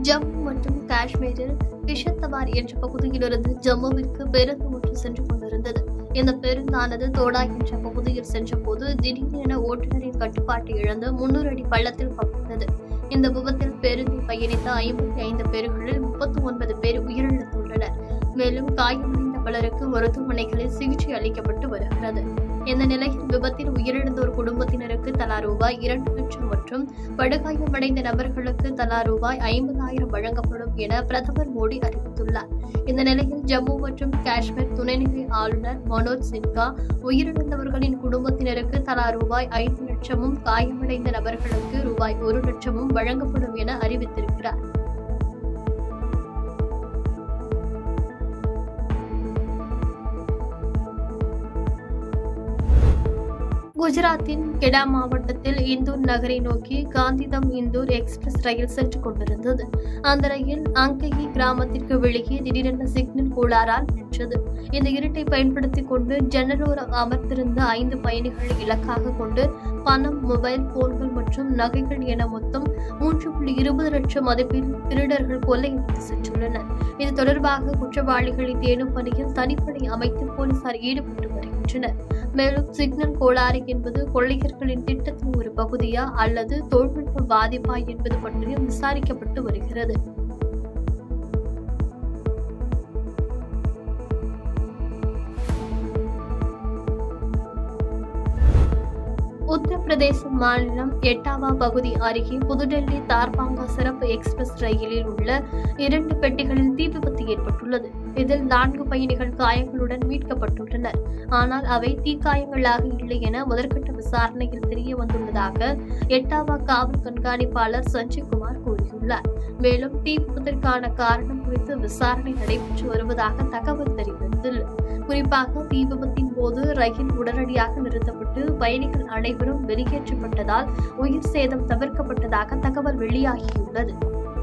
ஜம்மு மற்றும் காஷ்மீரில் கிஷத்தவார் என்ற பகுதியிலிருந்து ஜம்முவிற்கு பேருந்து ஒன்று சென்று கொண்டிருந்தது இந்த பேருந்தானது தோடா என்ற பகுதியில் சென்றபோது திடீரென ஓட்டுநரின் கட்டுப்பாட்டை இழந்து முன்னூறு அடி பள்ளத்தில் கவிழ்ந்தது இந்த விபத்தில் பேருந்தில் பயணித்த ஐம்பத்தி ஐந்து பேர்களில் முப்பத்தி ஒன்பது பேர் உயிரிழந்துள்ளனர் மேலும் காயமடைந்த பலருக்கு மருத்துவமனைகளில் சிகிச்சை அளிக்கப்பட்டு வருகிறது இந்த நிலையில் விபத்தில் உயிரிழந்தோர் குடும்பத்தினருக்கு தலா ரூபாய் இரண்டு லட்சம் மற்றும் படுகாயமடைந்த நபர்களுக்கு தலா ரூபாய் ஐம்பதாயிரம் வழங்கப்படும் என பிரதமர் மோடி அறிவித்துள்ளார் இந்த நிலையில் ஜம்மு மற்றும் காஷ்மீர் துணைநிலை ஆளுநர் மனோஜ் சின்ஹா உயிரிழந்தவர்களின் குடும்பத்தினருக்கு தலா ரூபாய் ஐந்து லட்சமும் காயமடைந்த நபர்களுக்கு ரூபாய் ஒரு லட்சமும் வழங்கப்படும் என அறிவித்திருக்கிறார் குஜராத்தின் கெடா மாவட்டத்தில் இந்தூர் நகரை நோக்கி காந்திதம் இந்தூர் எக்ஸ்பிரஸ் ரயில் சென்று கொண்டிருந்தது அந்த ரயில் அங்ககி கிராமத்திற்கு வெளியே திடீரென சிக்னல் கோளாறால் நின்றது இந்த இருட்டை பயன்படுத்திக் கொண்டு ஜன்னலோரம் அமர்ந்திருந்த ஐந்து பயணிகளை இலக்காக கொண்டு பணம் மொபைல் போன்கள் மற்றும் நகைகள் என மொத்தம் மூன்று புள்ளி இருபது லட்சம் மதிப்பில் திருடர்கள் கொள்ளையடித்து சென்றுள்ளனர் இது தொடர்பாக குற்றவாளிகளை தேடும் பணியில் தனிப்படை அமைத்து போலீசார் ஈடுபட்டு வருகின்றனர் மேலும் சிக்னல் கோளாறு என்பது கொள்ளையர்களின் திட்டத்தின் ஒரு பகுதியா அல்லது தொழில்நுட்ப பாதிப்பா என்பது பற்றியும் விசாரிக்கப்பட்டு வருகிறது உத்தரப்பிரதேச மாநிலம் எட்டாவா பகுதி அருகே புதுடெல்லி தார்பாங்கா சிறப்பு எக்ஸ்பிரஸ் ரயிலில் உள்ள இரண்டு பெட்டிகளில் தீ விபத்து ஏற்பட்டுள்ளது இதில் நான்கு பயணிகள் காயங்களுடன் மீட்கப்பட்டுள்ளனர் ஆனால் அவை தீக்காயங்களாக இல்லை என முதற்கட்ட விசாரணையில் தெரிய வந்துள்ளதாக எட்டாவா காவல் கண்காணிப்பாளர் சஞ்சய் குமார் கூறியுள்ளார் மேலும் தீ விபத்திற்கான காரணம் குறித்து விசாரணை நடைபெற்று வருவதாக தகவல் தெரிவித்துள்ளது குறிப்பாக தீ விபத்தின் போது ரயில் உடனடியாக நிறுத்தப்பட்டு பயணிகள் அனைவரும் வெளியேற்றப்பட்டதால் உயிர் சேதம் தவிர்க்கப்பட்டதாக தகவல் வெளியாகியுள்ளது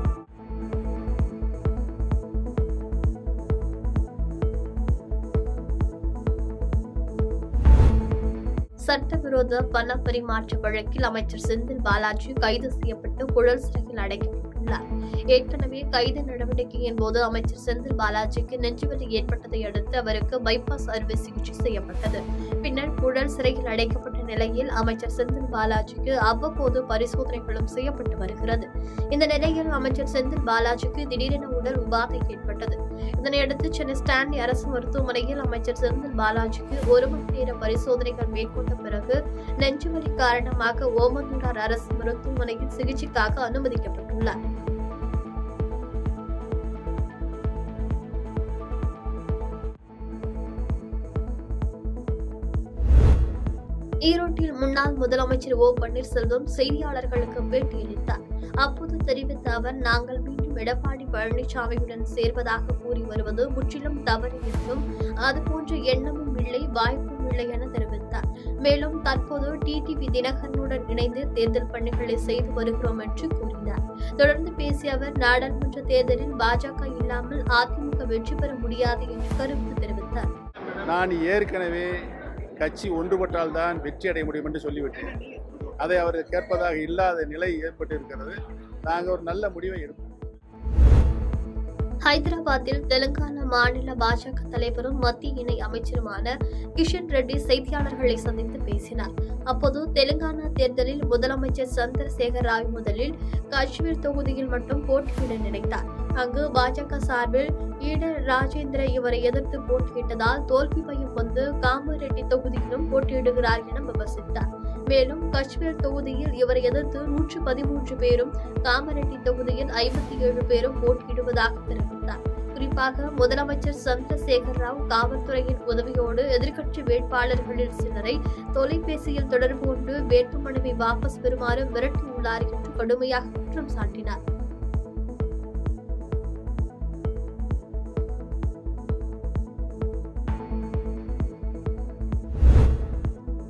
சட்டவிரோத பண பரிமாற்ற வழக்கில் அமைச்சர் செந்தில் பாலாஜி கைது செய்யப்பட்டு புழல் சிறையில் அடைக்கப்பட்டுள்ளார் ஏற்கனவே கைது நடவடிக்கையின் போது அமைச்சர் செந்தில் பாலாஜிக்கு நெஞ்சுவலி ஏற்பட்டதை அடுத்து அவருக்கு பைபாஸ் அறுவை சிகிச்சை செய்யப்பட்டது பின்னர் புழல் சிறையில் அடைக்கப்பட்ட நிலையில் அமைச்சர் செந்தில் பாலாஜிக்கு அவ்வப்போது பரிசோதனைகளும் செய்யப்பட்டு வருகிறது இந்த நிலையில் அமைச்சர் செந்தில் பாலாஜிக்கு திடீரென உடல் உபாதை ஏற்பட்டது இதனையடுத்து சென்னை ஸ்டான்லி அரசு மருத்துவமனையில் அமைச்சர் செந்தில் பாலாஜிக்கு ஒரு மணி நேர பரிசோதனைகள் மேற்கொண்ட பிறகு நெஞ்சுவலி காரணமாக ஓமந்தூரார் அரசு மருத்துவமனையில் சிகிச்சைக்காக அனுமதிக்கப்பட்டுள்ளார் ஈரோட்டில் முன்னாள் முதலமைச்சர் ஓ பன்னீர்செல்வம் செய்தியாளர்களுக்கு பேட்டியளித்தார் அப்போது தெரிவித்த அவர் நாங்கள் மீண்டும் எடப்பாடி பழனிசாமியுடன் சேர்வதாக கூறி வருவது முற்றிலும் தவறு என்றும் அதுபோன்ற எண்ணமும் இல்லை வாய்ப்பும் இல்லை என தெரிவித்தார் மேலும் தற்போது டிடிவி தினகரனுடன் இணைந்து தேர்தல் பணிகளை செய்து வருகிறோம் என்று கூறினார் தொடர்ந்து பேசிய அவர் நாடாளுமன்ற தேர்தலில் பாஜக இல்லாமல் அதிமுக வெற்றி பெற முடியாது என்று கருத்து தெரிவித்தார் நான் ஏற்கனவே கட்சி ஒன்றுபட்டால்தான் வெற்றி அடைய முடியும் என்று சொல்லிவிட்டேன் அதை அவர் கேட்பதாக இல்லாத நிலை ஏற்பட்டு இருக்கிறது நாங்கள் ஒரு நல்ல முடிவை எடுப்போம் ஹைதராபாத்தில் தெலுங்கானா மாநில பாஜக தலைவரும் மத்திய இணை அமைச்சருமான கிஷன் ரெட்டி செய்தியாளர்களை சந்தித்து பேசினார் அப்போது தெலுங்கானா தேர்தலில் முதலமைச்சர் சந்திரசேகர் ராவ் முதலில் காஷ்மீர் தொகுதியில் மட்டும் போட்டியிட நினைத்தார் அங்கு பாஜக சார்பில் ஈடர் ராஜேந்திர இவரை எதிர்த்து போட்டியிட்டதால் தோல்வி பயம் வந்து காமரெட்டி தொகுதியிலும் போட்டியிடுகிறார் என விமர்சித்தார் மேலும் காஷ்மீர் தொகுதியில் இவரை எதிர்த்து நூற்று பதிமூன்று பேரும் காமரெட்டி தொகுதியில் ஐம்பத்தி ஏழு பேரும் போட்டியிடுவதாக தெரிவித்தார் குறிப்பாக முதலமைச்சர் சந்திரசேகர் ராவ் காவல்துறையின் உதவியோடு எதிர்க்கட்சி வேட்பாளர்களில் சிலரை தொலைபேசியில் தொடர்பு கொண்டு வேட்புமனுவை வாபஸ் பெறுமாறு மிரட்டியுள்ளார் என்று கடுமையாக குற்றம் சாட்டினார்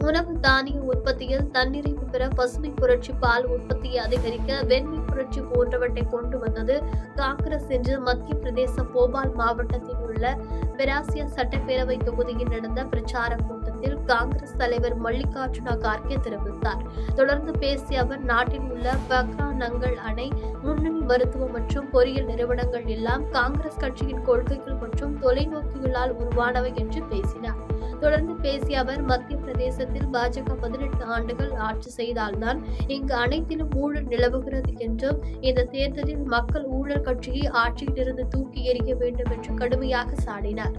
உணவு தானிய உற்பத்தியில் தன்னிறைவு பெற பசுமை புரட்சி பால் உற்பத்தியை அதிகரிக்க வெண்மை புரட்சி போன்றவற்றை கொண்டு வந்தது காங்கிரஸ் என்று மத்திய பிரதேச போபால் மாவட்டத்தில் உள்ள பெராசியா சட்டப்பேரவை தொகுதியில் நடந்த பிரச்சார கூட்டத்தில் காங்கிரஸ் தலைவர் மல்லிகார்ஜுன கார்கே தெரிவித்தார் தொடர்ந்து பேசிய அவர் நாட்டில் உள்ள பக்ரா நங்கள் அணை முன்னணி மருத்துவ மற்றும் பொறியியல் நிறுவனங்கள் எல்லாம் காங்கிரஸ் கட்சியின் கொள்கைகள் மற்றும் தொலைநோக்கிகளால் உருவானவை என்று பேசினார் தொடர்ந்து பேசிய அவர் மத்திய பிரதேசத்தில் பாஜக பதினெட்டு ஆண்டுகள் ஆட்சி செய்தால்தான் இங்கு அனைத்திலும் ஊழல் நிலவுகிறது என்றும் இந்த தேர்தலில் மக்கள் ஊழல் கட்சியை ஆட்சியிலிருந்து தூக்கி எறிய வேண்டும் என்று கடுமையாக சாடினார்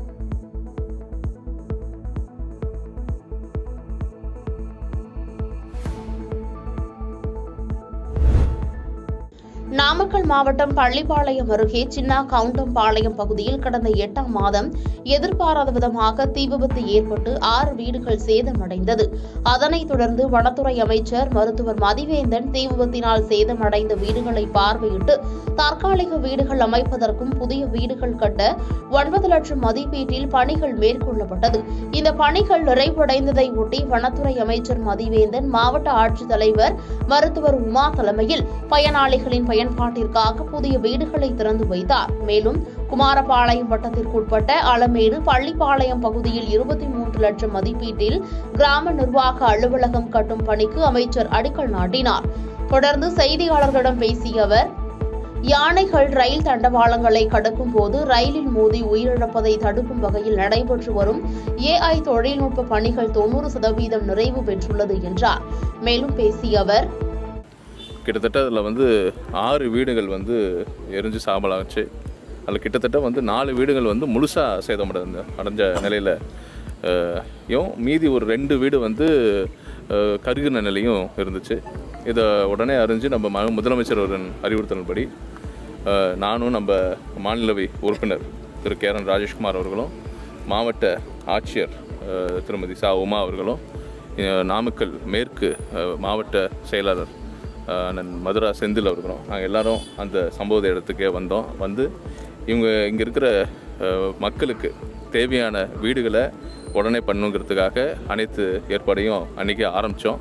நாமக்கல் மாவட்டம் பள்ளிப்பாளையம் அருகே சின்னா கவுண்டம்பாளையம் பகுதியில் கடந்த எட்டாம் மாதம் எதிர்பாராத விதமாக தீ விபத்து ஏற்பட்டு ஆறு வீடுகள் சேதமடைந்தது அதனைத் தொடர்ந்து வனத்துறை அமைச்சர் மருத்துவர் மதிவேந்தன் தீ விபத்தினால் சேதமடைந்த வீடுகளை பார்வையிட்டு தற்காலிக வீடுகள் அமைப்பதற்கும் புதிய வீடுகள் கட்ட ஒன்பது லட்சம் மதிப்பீட்டில் பணிகள் மேற்கொள்ளப்பட்டது இந்த பணிகள் நிறைவடைந்ததை ஒட்டி வனத்துறை அமைச்சர் மதிவேந்தன் மாவட்ட ஆட்சித்தலைவர் மருத்துவர் உமா தலைமையில் பயனாளிகளின் பயன்பாட்டிற்காக புதிய வீடுகளை திறந்து வைத்தார் மேலும் குமாரபாளையம் வட்டத்திற்குட்பட்ட அளமேடு பள்ளிப்பாளையம் பகுதியில் இருபத்தி மூன்று லட்சம் மதிப்பீட்டில் கிராம நிர்வாக அலுவலகம் கட்டும் பணிக்கு அமைச்சர் அடிக்கல் நாட்டினார் தொடர்ந்து செய்தியாளர்களிடம் பேசிய அவர் யானைகள் ரயில் தண்டவாளங்களை கடக்கும் போது ரயிலில் மோதி உயிரிழப்பதை தடுக்கும் வகையில் நடைபெற்று வரும் ஏஐ தொழில்நுட்ப பணிகள் தொண்ணூறு சதவீதம் நிறைவு பெற்றுள்ளது என்றார் மேலும் பேசிய அவர் கிட்டத்தட்ட அதில் வந்து ஆறு வீடுகள் வந்து எரிஞ்சு சாம்பலாச்சு அதில் கிட்டத்தட்ட வந்து நாலு வீடுகள் வந்து முழுசாக சேதமடைந்த அடைஞ்ச நிலையில் யும் மீதி ஒரு ரெண்டு வீடு வந்து அஹ், கருகின நிலையும் இருந்துச்சு இதை உடனே அறிஞ்சு நம்ம ம- முதலமைச்சர் அவரின் அறிவுறுத்தலின்படி அஹ், நானும் நம்ம மாநிலவை உறுப்பினர் திரு கே என் ராஜேஷ்குமார் அவர்களும் மாவட்ட ஆட்சியர் அஹ், திருமதி சா உமா அவர்களும் அஹ், நாமக்கல் மேற்கு அஹ், மாவட்ட செயலாளர் அஹ், அண்ணன் மதுரா செந்தில் அவர்களும் நாங்கள் எல்லாரும் அந்த சம்பவ இடத்துக்கே வந்தோம் வந்து இவங்க இங்கே இருக்கிற அஹ், மக்களுக்கு தேவையான வீடுகளை உடனே பண்ணுங்கிறதுக்காக அனைத்து ஏற்பாடையும் அன்றைக்கி ஆரம்பித்தோம்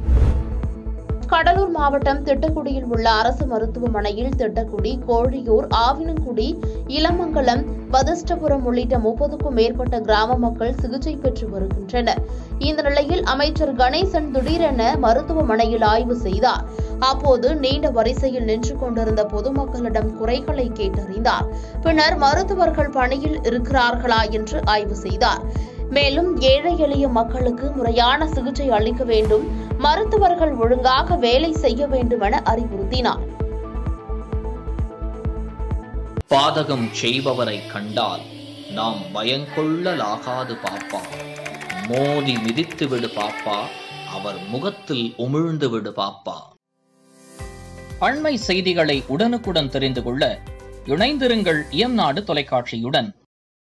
கடலூர் மாவட்டம் திட்டக்குடியில் உள்ள அரசு மருத்துவமனையில் திட்டக்குடி கோழியூர் ஆவினங்குடி இளமங்கலம் வதிஷ்டபுரம் உள்ளிட்ட முப்பதுக்கும் மேற்பட்ட கிராம மக்கள் சிகிச்சை பெற்று வருகின்றனர் இந்த நிலையில் அமைச்சர் கணேசன் திடீரென மருத்துவமனையில் ஆய்வு செய்தார் அப்போது நீண்ட வரிசையில் நின்று கொண்டிருந்த பொதுமக்களிடம் குறைகளை கேட்டறிந்தார் பின்னர் மருத்துவர்கள் பணியில் இருக்கிறார்களா என்று ஆய்வு செய்தார் மேலும் ஏழை எளிய மக்களுக்கு முறையான சிகிச்சை அளிக்க வேண்டும் மருத்துவர்கள் ஒழுங்காக வேலை செய்ய வேண்டும் என அறிவுறுத்தினார் பாதகம் செய்பவரை கண்டால் நாம் பயங்கொள்ளலாகாது பாப்பா மோதி மிதித்து விடு பாப்பா அவர் முகத்தில் உமிழ்ந்து விடு பாப்பா அண்மை செய்திகளை உடனுக்குடன் தெரிந்து கொள்ள இணைந்திருங்கள் இயம்நாடு தொலைக்காட்சியுடன்